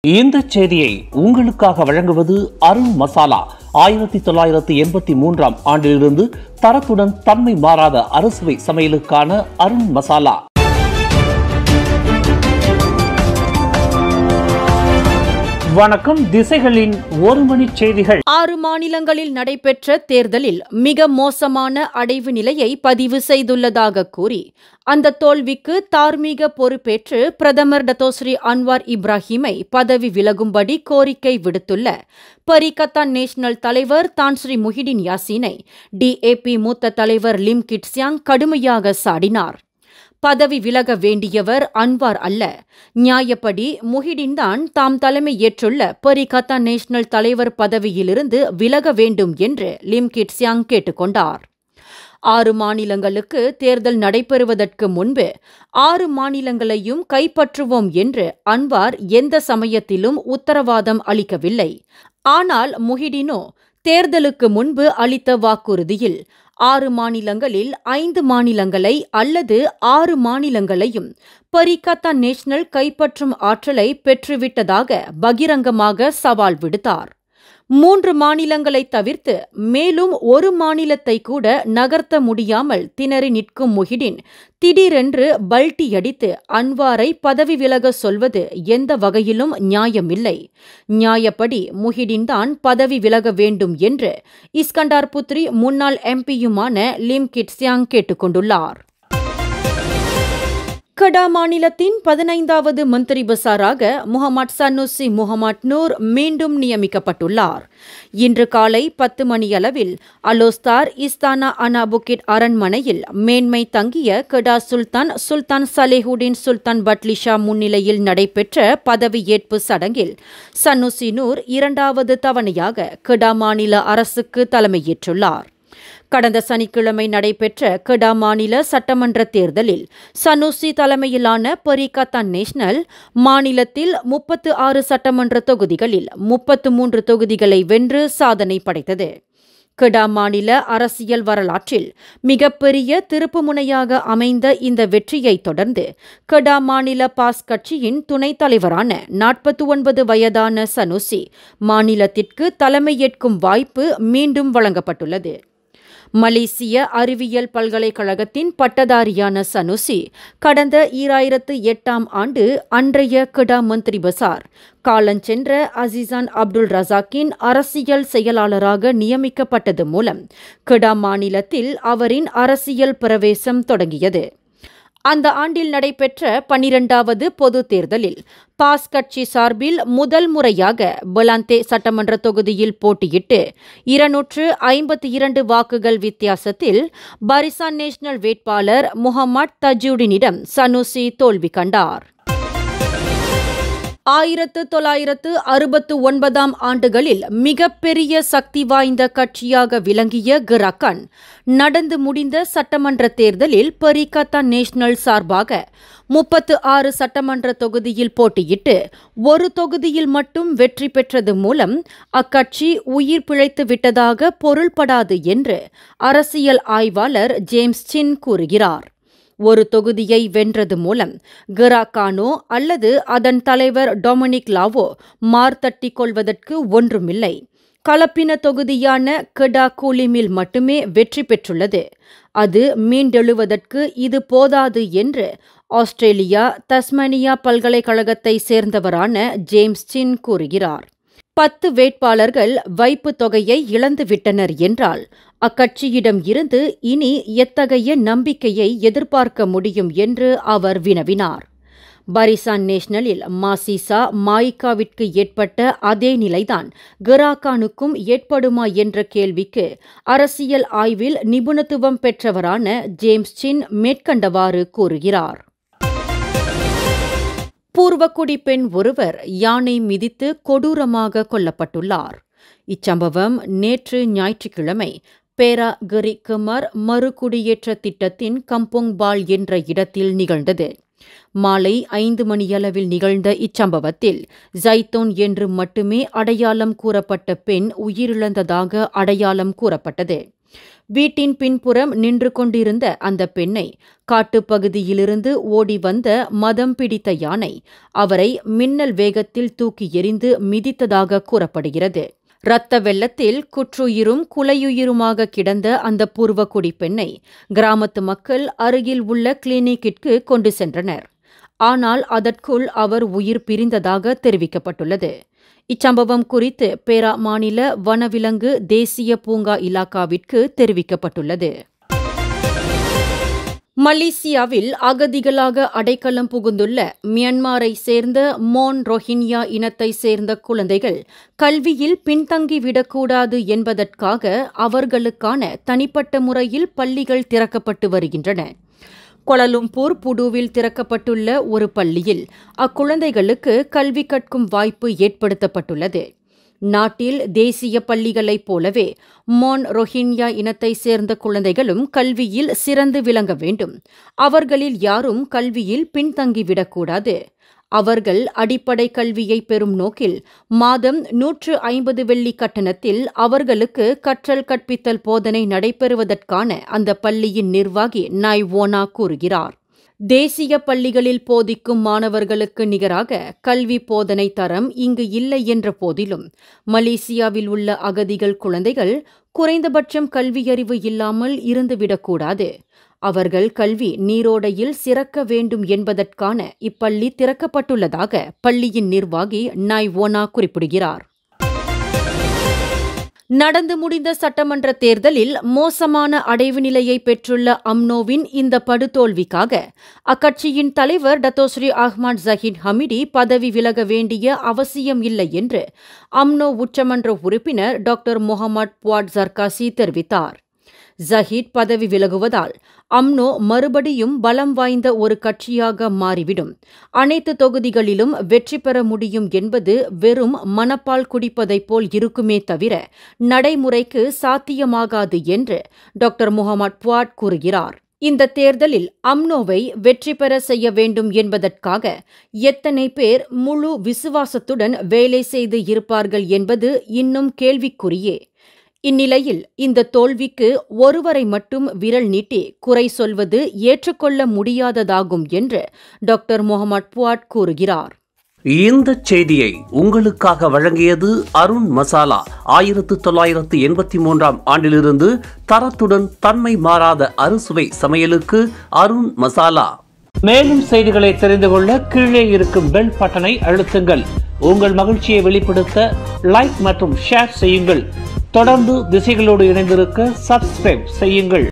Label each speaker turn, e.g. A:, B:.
A: இந்த செய்தியை உங்களுக்காக வழங்குவது அருண் மசாலா ஆயிரத்தி தொள்ளாயிரத்தி எண்பத்தி மூன்றாம் ஆண்டிலிருந்து தரத்துடன் தன்மை மாறாத அறுசுவை சமையலுக்கான அருண் மசாலா வணக்கம் திசைகளின் ஒரு மணி செய்திகள்
B: ஆறு மாநிலங்களில் நடைபெற்ற தேர்தலில் மிக மோசமான அடைவு நிலையை பதிவு செய்துள்ளதாக கூறி அந்த தோல்விக்கு தார்மீக பொறுப்பேற்று பிரதமர் டத்தோஸ்ரீ அன்வார் இப்ராஹிமை பதவி விலகும்படி கோரிக்கை விடுத்துள்ள பரிகத்தான் நேஷனல் தலைவர் தான்ஸ்ரீ முஹிடின் யாசீனை டிஏபி மூத்த தலைவர் லிம் கிட்ஸ்யாங் கடுமையாக சாடினார் பதவி விலக வேண்டியவர் அன்வார் அல்ல நியாயப்படி முஹிடின் தான் தாம் தலைமை ஏற்றுள்ள பரிகத்தா நேஷனல் தலைவர் பதவியிலிருந்து விலக வேண்டும் என்று லிம் கிட்ஸ்யாங் கேட்டுக்கொண்டார் ஆறு மாநிலங்களுக்கு தேர்தல் நடைபெறுவதற்கு முன்பு ஆறு மாநிலங்களையும் கைப்பற்றுவோம் என்று அன்வார் எந்த சமயத்திலும் உத்தரவாதம் அளிக்கவில்லை ஆனால் முஹிடினோ தேர்தலுக்கு முன்பு அளித்த வாக்குறுதியில் ஆறு மாநிலங்களில் ஐந்து மாநிலங்களை அல்லது ஆறு மாநிலங்களையும் பரிகத்தா நேஷனல் கைப்பற்றும் ஆற்றலை பெற்றுவிட்டதாக பகிரங்கமாக சவால் விடுத்தார் மூன்று மாநிலங்களை தவிர்த்து மேலும் ஒரு மாநிலத்தை கூட நகர்த்த முடியாமல் திணறி நிற்கும் முஹிடின் திடீரென்று பல்டி அடித்து அன்வாரை பதவி விலக சொல்வது எந்த வகையிலும் நியாயமில்லை நியாயப்படி முஹிடின் தான் பதவி விலக வேண்டும் என்று இஸ்கண்டார் புத்ரி முன்னாள் எம்பியுமான லிம் கிட்ஸ்யாங் கேட்டுக்கொண்டுள்ளார் கடா மாநிலத்தின் பதினைந்தாவது மந்திரி பசாராக முகமது சன்னுசி முகமது நூர் மீண்டும் நியமிக்கப்பட்டுள்ளார் இன்று காலை பத்து மணியளவில் அலோஸ்தார் இஸ்தானா அனா புக்கிட் அரண்மனையில் மேன்மை தங்கிய கடா சுல்தான் சுல்தான் சலேஹுடின் சுல்தான் பட்லிஷா முன்னிலையில் நடைபெற்ற பதவியேற்பு சடங்கில் சன்னுசி நூர் இரண்டாவது தவணையாக கடா மாநில அரசுக்கு தலைமையேற்றுள்ளார் கடந்த சனிக்கிழமை நடைபெற்ற கெடா மாநில சட்டமன்ற தேர்தலில் சனூசி தலைமையிலான பரிகத்தான் நேஷனல் மாநிலத்தில் முப்பத்து ஆறு சட்டமன்ற தொகுதிகளில் முப்பத்து மூன்று தொகுதிகளை வென்று சாதனை படைத்தது கெடா மாநில அரசியல் வரலாற்றில் மிகப்பெரிய திருப்புமுனையாக அமைந்த இந்த வெற்றியை தொடர்ந்து கெடா மாநில பாஸ் கட்சியின் துணைத் தலைவரான நாற்பத்தி ஒன்பது வயதான சனுசி மாநிலத்திற்கு தலைமையேற்கும் வாய்ப்பு மீண்டும் வழங்கப்பட்டுள்ளது மலேசிய அறிவியல் பல்கலைக்கழகத்தின் பட்டதாரியான சனுசி கடந்த ஈராயிரத்து எட்டாம் ஆண்டு அன்றைய கிடா மந்திரி பசார் காலஞ்சென்ற அசிசான் அப்துல் ரசாக்கின் அரசியல் செயலாளராக நியமிக்கப்பட்டது மூலம் கிடா மாநிலத்தில் அவரின் அரசியல் பிரவேசம் தொடங்கியது அந்த ஆண்டில் நடைபெற்ற பனிரெண்டாவது பொது தேர்தலில் பாஸ் கட்சி சார்பில் முதல் முறையாக பலாந்தே சட்டமன்ற தொகுதியில் போட்டியிட்டு இருநூற்று ஐம்பத்தி இரண்டு வாக்குகள் வித்தியாசத்தில் பரிசான் நேஷனல் வேட்பாளர் முகமது தஜூடினிடம் சனுசி தோல்வி கண்டார் ஆயிரத்து தொள்ளாயிரத்து அறுபத்து ஒன்பதாம் ஆண்டுகளில் மிகப்பெரிய சக்தி வாய்ந்த கட்சியாக விளங்கிய கிரக்கன் நடந்து முடிந்த சட்டமன்ற தேர்தலில் பரிகத்தா நேஷனல் சார்பாக முப்பத்து ஆறு சட்டமன்ற தொகுதியில் போட்டியிட்டு ஒரு தொகுதியில் மட்டும் வெற்றி பெற்றது மூலம் அக்கட்சி உயிர் பிழைத்து விட்டதாக பொருள்படாது என்று அரசியல் ஆய்வாளர் ஜேம்ஸ் சின் கூறுகிறார் ஒரு தொகுதியை வென்றது மூலம் கிராகானோ அல்லது அதன் தலைவர் டொமினிக் லாவோ மார்த்தட்டி கொள்வதற்கு ஒன்றுமில்லை கலப்பின தொகுதியான கெடா கூலிமில் மட்டுமே வெற்றி பெற்றுள்ளது அது மீண்டெழுவதற்கு இது போதாது என்று ஆஸ்திரேலியா தஸ்மேனியா பல்கலைக்கழகத்தை சேர்ந்தவரான ஜேம்ஸ் சின் கூறுகிறார் பத்து வேட்பாளர்கள் வைப்பு தொகையை இழந்துவிட்டனர் என்றால் அக்கட்சியிடம் இருந்து இனி எத்தகைய நம்பிக்கையை எதிர்பார்க்க முடியும் என்று அவர் வினவினார் பரிசான் நேஷனலில் மாசிசா மாயிகாவிற்கு ஏற்பட்ட அதே நிலைதான் கராகானுக்கும் ஏற்படுமா என்ற கேள்விக்கு அரசியல் ஆய்வில் நிபுணத்துவம் பெற்றவரான ஜேம்ஸ் சின் மேற்கண்டவாறு கூறுகிறார் பூர்வக்குடி பெண் ஒருவர் யானை மிதித்து கொடூரமாக கொல்லப்பட்டுள்ளார் இச்சம்பவம் நேற்று ஞாயிற்றுக்கிழமை பேரா கரி குமார் மறுகுடியேற்ற திட்டத்தின் கம்போங் பால் என்ற இடத்தில் நிகழ்ந்தது மாலை ஐந்து மணியளவில் நிகழ்ந்த இச்சம்பவத்தில் ஜைத்தோன் என்று மட்டுமே அடையாளம் கூறப்பட்ட பெண் உயிரிழந்ததாக அடையாளம் கூறப்பட்டது வீட்டின் பின்புறம் நின்று கொண்டிருந்த அந்த பெண்ணை காட்டுப்பகுதியிலிருந்து ஓடி வந்த மதம் பிடித்த யானை அவரை மின்னல் வேகத்தில் தூக்கி எறிந்து மிதித்ததாக கூறப்படுகிறது இரத்த வெள்ளத்தில் குற்றுயிரும் குலையுயிருமாக கிடந்த அந்த பூர்வக்குடி பெண்ணை கிராமத்து மக்கள் அருகில் உள்ள கிளினிக்கிற்கு கொண்டு சென்றனர் ஆனால் அதற்குள் அவர் உயிர் பிரிந்ததாக தெரிவிக்கப்பட்டுள்ளது இச்சம்பவம் குறித்து பேரா மாநில வனவிலங்கு தேசிய பூங்கா இலாக்காவிற்கு தெரிவிக்கப்பட்டுள்ளது மலேசியாவில் அகதிகளாக அடைக்கலம் புகுந்துள்ள மியான்மரை சேர்ந்த மோன் ரோஹின்யா இனத்தை சேர்ந்த குழந்தைகள் கல்வியில் பின்தங்கிவிடக்கூடாது என்பதற்காக அவர்களுக்கான தனிப்பட்ட முறையில் பள்ளிகள் திறக்கப்பட்டு வருகின்றன கொலலும்பூர் புடுவில் திறக்கப்பட்டுள்ள ஒரு பள்ளியில் அக்குழந்தைகளுக்கு கல்வி கற்கும் வாய்ப்பு ஏற்படுத்தப்பட்டுள்ளது நாட்டில் தேசிய பள்ளிகளைப் போலவே மோன் ரோஹின்யா இனத்தை சேர்ந்த குழந்தைகளும் கல்வியில் சிறந்து விளங்க வேண்டும் அவர்களில் யாரும் கல்வியில் பின்தங்கிவிடக்கூடாது அவர்கள் அடிப்படை கல்வியை பெறும் நோக்கில் மாதம் நூற்று ஐம்பது வெள்ளி கட்டணத்தில் அவர்களுக்கு கற்றல் கற்பித்தல் போதனை நடைபெறுவதற்கான அந்த பள்ளியின் நிர்வாகி நாய் ஓனா கூறுகிறார் தேசிய பள்ளிகளில் போதிக்கும் மாணவர்களுக்கு நிகராக கல்வி போதனை தரம் இங்கு இல்லை என்ற போதிலும் மலேசியாவில் உள்ள அகதிகள் குழந்தைகள் குறைந்தபட்சம் கல்வியறிவு இல்லாமல் இருந்துவிடக்கூடாது அவர்கள் கல்வி நீரோடையில் சிறக்க வேண்டும் என்பதற்கான இப்பள்ளி திறக்கப்பட்டுள்ளதாக பள்ளியின் நிர்வாகி நாய் ஓனா குறிப்பிடுகிறார் நடந்து முடிந்த சட்டமன்ற தேர்தலில் மோசமான அடைவு நிலையை பெற்றுள்ள அம்னோவின் இந்த படுதோல்விக்காக அக்கட்சியின் தலைவர் டத்தோஸ்ரீ அஹ்மத் ஜஹீன் ஹமிடி பதவி விலக வேண்டிய அவசியம் இல்லை என்று அம்னோ உச்சமன்ற உறுப்பினர் டாக்டர் முகமது புவாட் ஜர்காசி தெரிவித்தார் ஜஹீத் பதவி விலகுவதால் அம்னோ மறுபடியும் பலம் வாய்ந்த ஒரு கட்சியாக மாறிவிடும் அனைத்து தொகுதிகளிலும் வெற்றி பெற முடியும் என்பது வெறும் மனப்பால் குடிப்பதைப் போல் இருக்குமே தவிர நடைமுறைக்கு சாத்தியமாகாது என்று டாக்டர் முகமது புவாட் கூறுகிறார் இந்த தேர்தலில் அம்னோவை வெற்றி பெற செய்ய வேண்டும் என்பதற்காக எத்தனை பேர் முழு விசுவாசத்துடன் வேலை செய்து இருப்பார்கள் என்பது இன்னும் கேள்விக்குறியே இந்நிலையில் இந்த தோல்விக்கு ஒருவரை மட்டும் விரல் நீட்டி குறை சொல்வது ஏற்றுக்கொள்ள முடியாததாகும் என்று டாக்டர் முகமது புவாட் கூறுகிறார்
A: இந்த செய்தியை உங்களுக்காக வழங்கியது அருண் மசாலா ஆயிரத்து தொள்ளாயிரத்து எண்பத்தி மூன்றாம் ஆண்டிலிருந்து தரத்துடன் தன்மை மாறாத அறுசுவை சமையலுக்கு அருண் மசாலா மேலும் செய்திகளை தெரிந்து கொள்ள கீழே இருக்கும் பெல் பட்டனை அழுத்துங்கள் உங்கள் மகிழ்ச்சியை வெளிப்படுத்த லைக் மற்றும் ஷேர் செய்யுங்கள் தொடர்ந்து திசைகளோடு இணைந்திருக்க சப்ஸ்கிரைப் செய்யுங்கள்